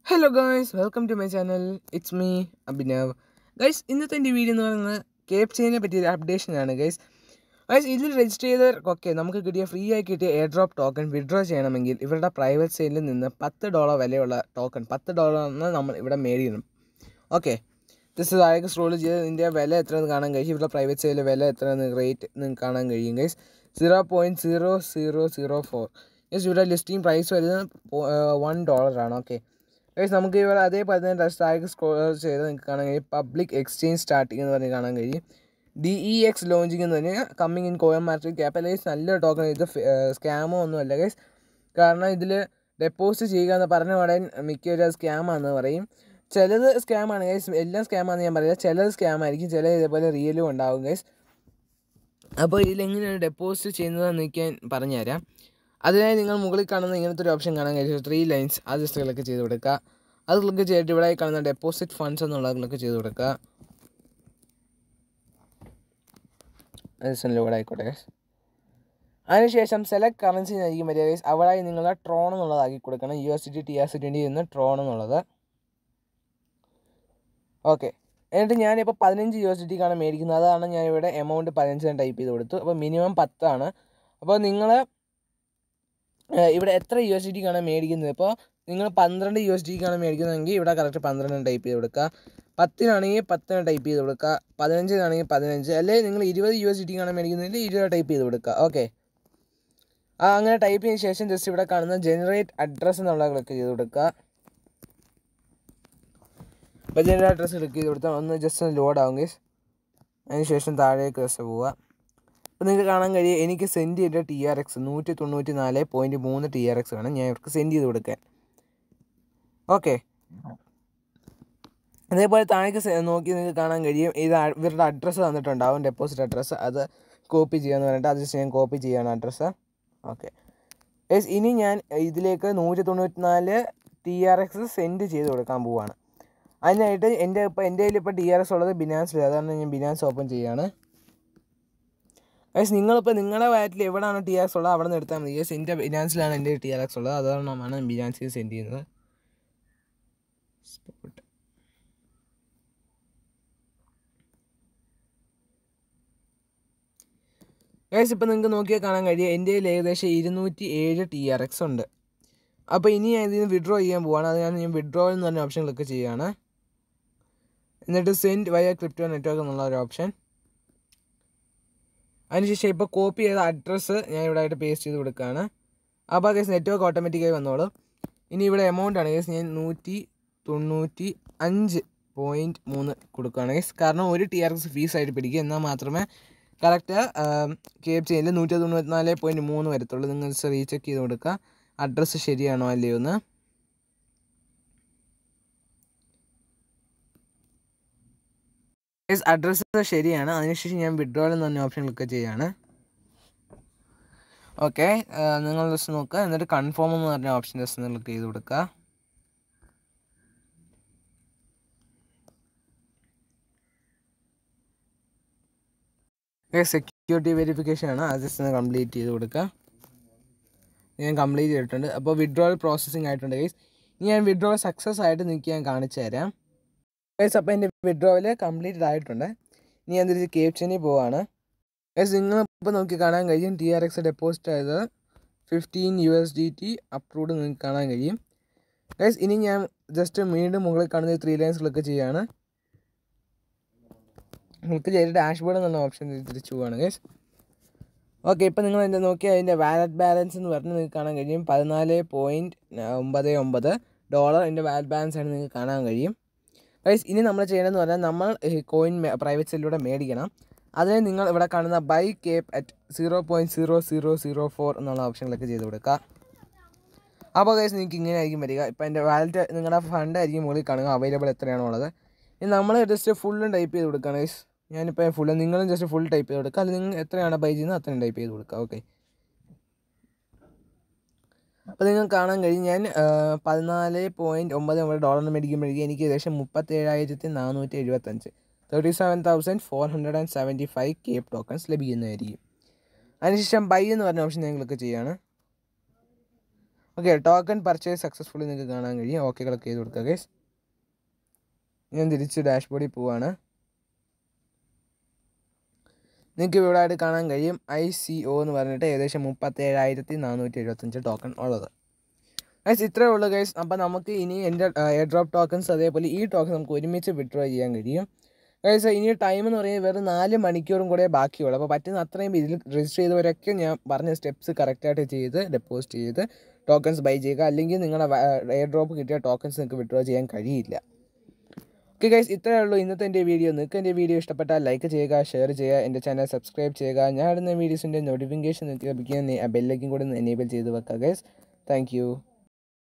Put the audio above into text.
Hello guys welcome to my channel it's me Abhinav guys ഇന്നത്തെ എൻ്റെ video എന്ന് പറയുന്നത് കേപ്പ് ചെയിനെ പറ്റിയൊരു അപ്ഡേഷനാണ് ഗൈസ് ഗൈസ് ഇതിൽ രജിസ്റ്റർ ചെയ്തവർക്കൊക്കെ നമുക്ക് കിട്ടിയ ഫ്രീ ആയി കിട്ടിയ എയർ ഡ്രോപ്പ് ടോക്കൺ വിഡ്രോ ചെയ്യണമെങ്കിൽ ഇവരുടെ പ്രൈവറ്റ് സെയിലിൽ നിന്ന് പത്ത് ഡോളർ വിലയുള്ള ടോക്കൺ പത്ത് ഡോളറിന് നമ്മൾ ഇവിടെ മേടിക്കണം ഓക്കെ ജസ്റ്റ് താഴേക്ക് സ്ക്രോൾ ചെയ്ത് ഇതിൻ്റെ വില എത്രയെന്ന് കാണാൻ കഴിയും ഇവരുടെ പ്രൈവറ്റ് സെയിലിൽ വില എത്രയെന്ന് റേറ്റ് നിങ്ങൾക്ക് കാണാൻ കഴിയും guys zero point zero zero zero four guys ഇവിടെ ലിസ്റ്റിംഗ് പ്രൈസ് വരുന്നത് വൺ ഡോളറാണ് ഓക്കെ ഗൈസ് നമുക്ക് ഇവിടെ അതേപോലെ തന്നെ ഡസ്റ്റ് താഴേക്ക് സ്ക്രോൾ ചെയ്ത് നിങ്ങൾക്ക് കാണാൻ കഴിയും പബ്ലിക് എക്സ്ചേഞ്ച് സ്റ്റാർട്ടിംഗ് എന്ന് പറഞ്ഞ് കാണാൻ കഴിയും ഡി ഇ എക്സ് ലോഞ്ചിങ് എന്ന് പറഞ്ഞാൽ coming in coin market cap guys നല്ലൊരു ടോക്കൺ ഇത് സ്കാമോ ഒന്നുമല്ല ഗൈസ് കാരണം ഇതിൽ ഡെപ്പോസിറ്റ് ചെയ്യുക എന്ന് പറഞ്ഞ ഉടൻ മിക്കവരും സ്കാമാണെന്ന് പറയും ചിലത് സ്കാമാണ് ഗൈസ് എല്ലാം സ്കാമാണെന്ന് ഞാൻ പറയില്ല ചിലത് സ്കാം ആയിരിക്കും ചില ഇതേപോലെ റിയലും ഉണ്ടാവും ഗൈസ് അപ്പോൾ ഇതിലെങ്ങനെയാണ് ഡെപ്പോസിറ്റ് ചെയ്യുന്നതെന്ന് എനിക്ക് പറഞ്ഞുതരാം അതിനായി നിങ്ങൾ മുകളിൽ കാണുന്ന ഇങ്ങനത്തെ ഒരു ഓപ്ഷൻ കാണാൻ കഴിയും ത്രീ ലൈൻസ് അത് ജസ്റ്റ് ക്ലിക്ക് ചെയ്ത് കൊടുക്കുക അത് ക്ലിക്ക് ചെയ്തിട്ട് ഇവിടെ കാണുന്ന ഡെപ്പോസിറ്റ് ഫണ്ട്സ് എന്നുള്ളത് ക്ലിക്ക് ചെയ്ത് കൊടുക്കുക അത് ജസ്റ്റ് ലോഡ് ആയിക്കോട്ടെ guys. അതിനുശേഷം സെലക്ട് കറൻസി ആയിരിക്കും വരിക ഗൈസ് അവിടെ നിങ്ങൾ ട്രോൺ എന്നുള്ളതാക്കി കൊടുക്കണം U S D T R C twenty എന്ന് ട്രോൺ എന്നുള്ളത് ഓക്കെ എന്നിട്ട് ഞാനിപ്പോൾ പതിനഞ്ച് യു എസ് ഡി ടിക്കാണ് മേടിക്കുന്നത് അതാണ് ഞാൻ ഇവിടെ എമൗണ്ട് പതിനഞ്ച് ടൈപ്പ് ചെയ്ത് കൊടുത്തു അപ്പോൾ മിനിമം പത്താണ് അപ്പോൾ നിങ്ങൾ ഇവിടെ എത്ര യു എസ് ഡി ടിക്കാണ് മേടിക്കുന്നത് ഇപ്പോൾ നിങ്ങൾ പന്ത്രണ്ട് യു എസ് ടിക്കാണ് മേടിക്കുന്നതെങ്കിൽ ഇവിടെ കറക്റ്റ് പന്ത്രണ്ട് ടൈപ്പ് ചെയ്ത് കൊടുക്കുക പത്തിനാണെങ്കിൽ പത്തിന് ടൈപ്പ് ചെയ്ത് കൊടുക്കുക പതിനഞ്ചിനാണെങ്കിൽ പതിനഞ്ച് അല്ലെങ്കിൽ നിങ്ങൾ ഇരുപത് യു എസ് ഡി ടിക്കാണ് മേടിക്കുന്നതെങ്കിൽ ഇരുപത് ടൈപ്പ് ചെയ്ത് കൊടുക്കുക ഓക്കെ ആ അങ്ങനെ ടൈപ്പ് ചെയ്തതിന് ശേഷം ജസ്റ്റ് ഇവിടെ കാണുന്ന ജനറേറ്റ് അഡ്രസ്സ് എന്നുള്ള ക്ലിക്ക് ചെയ്ത് കൊടുക്കുക അപ്പോൾ ജനറേറ്റ് അഡ്രസ്സ് ക്ലിക്ക് ചെയ്ത് കൊടുത്താൽ ഒന്ന് ജസ്റ്റ് ഒന്ന് ലോഡ് ആവും ഗേസ് അതിന് ശേഷം താഴേക്ക് ജസ്റ്റ് പോവുക അപ്പോൾ നിങ്ങൾക്ക് കാണാൻ കഴിയും എനിക്ക് സെൻഡ് ചെയ്ത ടി ആർ എക്സ് നൂറ്റി തൊണ്ണൂറ്റി നാല് പോയിൻറ്റ് മൂന്ന് ടി ആർ എക്സ് വേണം ഞാൻ ഇവർക്ക് സെൻഡ് ചെയ്ത് കൊടുക്കാൻ ഓക്കെ അതേപോലെ താഴേക്ക് സെ- നോക്കി നിങ്ങൾക്ക് കാണാൻ കഴിയും ഇത് അ- ഇവരുടെ അഡ്രസ്സ് തന്നിട്ടുണ്ടാവും ഡെപ്പോസിറ്റ് അഡ്രസ്സ് അത് കോപ്പി ചെയ്യാന്ന് പറഞ്ഞിട്ട് അത് ജസ്റ്റ് ഞാൻ കോപ്പി ചെയ്യാണ് അഡ്രസ്സ് ഓക്കെ യെസ് ഇനി ഞാൻ ഇതിലേക്ക് നൂറ്റി തൊണ്ണൂറ്റി നാല് ടി ആർ എക്സ് സെൻഡ് ചെയ്ത് കൊടുക്കാൻ പോവാണ് അതിനായിട്ട് എൻ്റെ ഇപ്പോൾ എൻ്റെ കയ്യിൽ ഇപ്പോൾ ടി ആർ എക്സ് ഉള്ളത് ബിനാൻസിൽ അതാണ് ഞാൻ ബിനാൻസ് ഓപ്പൺ ചെയ്യാണ് ഗൈസ് നിങ്ങളിപ്പോൾ നിങ്ങളുടെ വാലറ്റിൽ എവിടെയാണ് ടി ആർ എക്സ് ഉള്ളത് അവിടെ നിന്ന് എടുത്താൽ മതി ഗൈസ് എൻ്റെ ബിനാൻസിലാണ് എൻ്റെ ടി ആർ എക്സ് ഉള്ളത് അതുകൊണ്ടാണ് ബിനാൻസിൽ സെൻഡ് ചെയ്യുന്നത് ഗൈസ് ഇപ്പോൾ നിങ്ങൾക്ക് നോക്കിയാൽ കാണാൻ കഴിയും എൻ്റെ കയ്യിൽ ഏകദേശം ഇരുന്നൂറ്റി ഏഴ് ടി ആർ എക്സ് ഉണ്ട് അപ്പോൾ ഇനി ഞാൻ ഇതിന് വിഡ്രോ ചെയ്യാൻ പോവാണ് അത് ഞാൻ വിഡ്രോ എന്ന് പറഞ്ഞ ഓപ്ഷൻ ക്ലിക്ക് ചെയ്യുകയാണ് എന്നിട്ട് സെൻഡ് വയ ക്രിപ്റ്റോ നെറ്റ്വർക്ക് എന്നുള്ള ഒരു ഓപ്ഷൻ അതിനുശേഷം ഇപ്പോൾ കോപ്പി ചെയ്ത അഡ്രസ്സ് ഞാൻ ഇവിടെ ആയിട്ട് പേസ്റ്റ് ചെയ്ത് കൊടുക്കുകയാണ് അപ്പോൾ കേസ് നെറ്റ്വർക്ക് ഓട്ടോമാറ്റിക്കായി വന്നോളും ഇനി ഇവിടെ എമൗണ്ട് ആണ് കേസ് ഞാൻ നൂറ്റി തൊണ്ണൂറ്റി അഞ്ച് പോയിൻറ്റ് മൂന്ന് കൊടുക്കുകയാണ് കേസ് കാരണം ഒരു ടി ആർ എക്സ് ഫീസ് ആയിട്ട് പിടിക്കുക എന്നാൽ മാത്രമേ കറക്റ്റ് കേപ്പ് ചെയ്യുന്നത് നൂറ്റി തൊണ്ണൂറ്റി നാല് പോയിൻറ്റ് മൂന്ന് വരത്തുള്ളൂ നിങ്ങൾ റീചെക്ക് ചെയ്ത് കൊടുക്കുക അഡ്രസ്സ് ശരിയാണോ അല്ലയോ എന്ന് യെസ് അഡ്രസ്സ് ശരിയാണ് അതിനുശേഷം ഞാൻ വിഡ്രോൾ എന്ന് പറഞ്ഞ ഓപ്ഷൻ ക്ലിക്ക് ചെയ്യാണ് ഓക്കെ നിങ്ങൾ ജസ്റ്റ് നോക്കുക എന്നിട്ട് കൺഫേം എന്ന് പറഞ്ഞ ഓപ്ഷൻ ജസ്റ്റ് ക്ലിക്ക് ചെയ്ത് കൊടുക്കുക സെക്യൂരിറ്റി വെരിഫിക്കേഷൻ ആണ് അത് ജസ്റ്റ് ഒന്ന് കംപ്ലീറ്റ് ചെയ്ത് കൊടുക്കുക ഞാൻ കംപ്ലീറ്റ് ചെയ്തിട്ടുണ്ട് അപ്പോൾ വിഡ്രോവൽ പ്രോസസ്സിംഗ് ആയിട്ടുണ്ട് ഗൈസ് ഇനി ഞാൻ വിഡ്രോവൽ സക്സസ് ആയിട്ട് നിങ്ങൾക്ക് ഞാൻ കാണിച്ചു തരാം ഗൈസ് അപ്പോൾ എൻ്റെ വിഡ്രോവൽ കംപ്ലീറ്റഡ് ആയിട്ടുണ്ട് ഇനി ഞാൻ തിരിച്ച് കേപ്ഷനിൽ പോവാണ് ഗൈസ് നിങ്ങൾ ഇപ്പോൾ നോക്കി കാണാൻ കഴിയും ടി ആർ എക്സ് ഡെപ്പോസിറ്റ് ആയത് fifteen U S D T approved നിങ്ങൾക്ക് കാണാൻ കഴിയും ഗൈസ് ഇനി ഞാൻ ജസ്റ്റ് വീണ്ടും മുകളിൽ കാണുന്ന ത്രീ ലൈൻസ് ക്ലിക്ക് ചെയ്യാണ് ക്ലിക്ക് ചെയ്തിട്ട് ഡാഷ്ബോർഡ് എന്നുള്ള ഓപ്ഷൻ തിരിച്ചു പോവാണ് ഗൈസ് ഓക്കെ ഇപ്പം നിങ്ങൾ എൻ്റെ നോക്കിയാൽ അതിൻ്റെ വാലറ്റ് ബാലൻസ് എന്ന് പറഞ്ഞ് നിങ്ങൾക്ക് കാണാൻ കഴിയും പതിനാല് പോയിൻറ്റ് ഒമ്പത് ഒമ്പത് ഡോളർ എൻ്റെ വാലറ്റ് ബാലൻസ് ആണ് നിങ്ങൾക്ക് കാണാൻ കഴിയും ഗൈസ് ഇനി നമ്മൾ ചെയ്യണമെന്ന് പറഞ്ഞാൽ നമ്മൾ കോയിൻ പ്രൈവറ്റ് സെല്ലിലൂടെ മേടിക്കണം അതിന് നിങ്ങൾ ഇവിടെ കാണുന്ന buy cape at zero point zero zero zero four എന്നുള്ള ഓപ്ഷനിലൊക്കെ ചെയ്ത് കൊടുക്കുക അപ്പോൾ ഗൈസ് നിങ്ങൾക്ക് ഇങ്ങനെ ആയിരിക്കും വരിക ഇപ്പോൾ എൻ്റെ വാലറ്റ് നിങ്ങളുടെ ഫണ്ട് ആയിരിക്കും മുകളിൽ കാണുക അവൈലബിൾ എത്രയാണോ ഉള്ളത് ഇനി നമ്മൾ ജസ്റ്റ് ഫുള്ളും ടൈപ്പ് ചെയ്ത് കൊടുക്കുകയാണ് ഗൈസ് ഞാനിപ്പോൾ ഫുള്ള് നിങ്ങളും ജസ്റ്റ് ഫുൾ ടൈപ്പ് ചെയ്ത് കൊടുക്കുക അല്ലെങ്കിൽ നിങ്ങൾ എത്രയാണ് ബൈ ചെയ്യുന്നത് അത്രയും ടൈപ്പ് ചെയ്ത് കൊടുക്കുക ഓക്കെ അപ്പോൾ നിങ്ങൾക്ക് കാണാൻ കഴിയും ഞാൻ പതിനാല് പോയിൻറ്റ് ഒമ്പത് ഒമ്പത് ഡോളറിന് മേടിക്കുമ്പോഴേക്കും എനിക്ക് ഏകദേശം മുപ്പത്തേഴായിരത്തി നാനൂറ്റി എഴുപത്തഞ്ച് thirty seven thousand four hundred and seventy five cape tokens ലഭിക്കുന്നതായിരിക്കും അതിനുശേഷം ബൈ എന്ന് പറഞ്ഞ ഓപ്ഷൻ ഞാൻ ക്ലിക്ക് ചെയ്യാണ് ഓക്കെ ടോക്കൺ പർച്ചേസ് സക്സസ്ഫുള്ളി നിങ്ങൾക്ക് കാണാൻ കഴിയും ഓക്കെ ക്ലിക്ക് ചെയ്ത് കൊടുക്കുക ഗൈസ് ഞാൻ തിരിച്ച് ഡാഷ്ബോർഡിൽ പോവാണ് നിങ്ങൾക്ക് ഇവിടെ ആയിട്ട് കാണാൻ കഴിയും ഐ സി ഒ എന്ന് പറഞ്ഞിട്ട് ഏകദേശം മുപ്പത്തേഴായിരത്തി നാനൂറ്റി എഴുപത്തഞ്ച് ടോക്കൺ ഉള്ളത് ഗൈസ് ഇത്രയേ ഉള്ളൂ ഗൈസ് അപ്പോൾ നമുക്ക് ഇനി എൻ്റെ എയർ ഡ്രോപ്പ് ടോക്കൺസ് അതേപോലെ ഈ ടോക്കൺ നമുക്ക് ഒരുമിച്ച് വിഡ്രോ ചെയ്യാൻ കഴിയും ഗൈസ് ഇനി ടൈം എന്ന് പറയുന്നത് വെറും നാല് മണിക്കൂറും കൂടെ ബാക്കിയുള്ളൂ അപ്പോൾ പറ്റുന്ന അത്രയും ഇതിൽ രജിസ്റ്റർ ചെയ്തവരൊക്കെ ഞാൻ പറഞ്ഞ സ്റ്റെപ്സ് കറക്റ്റായിട്ട് ചെയ്ത് ഡെപ്പോസിറ്റ് ചെയ്ത് ടോക്കൺസ് ബൈ ചെയ്യുക അല്ലെങ്കിൽ നിങ്ങളുടെ എയർ ഡ്രോപ്പ് കിട്ടിയ ടോക്കൺസ് നിങ്ങൾക്ക് വിഡ്രോ ചെയ്യാൻ കഴിയില്ല ഓക്കെ ഗൈസ് ഇത്രയേ ഉള്ളൂ ഇന്നത്തെ എൻ്റെ വീഡിയോ നിങ്ങൾക്ക് എൻ്റെ വീഡിയോ ഇഷ്ടപ്പെട്ടാൽ ലൈക്ക് ചെയ്യുക ഷെയർ ചെയ്യുക എൻ്റെ ചാനൽ സബ്സ്ക്രൈബ് ചെയ്യുക ഞാൻ ഇടുന്ന വീഡിയോസിൻ്റെ നോട്ടിഫിക്കേഷൻ ലഭിക്കുന്ന ബെല്ലേക്കും കൂടെ എനേബിൾ ചെയ്ത് വെക്കുക ഗൈസ് താങ്ക്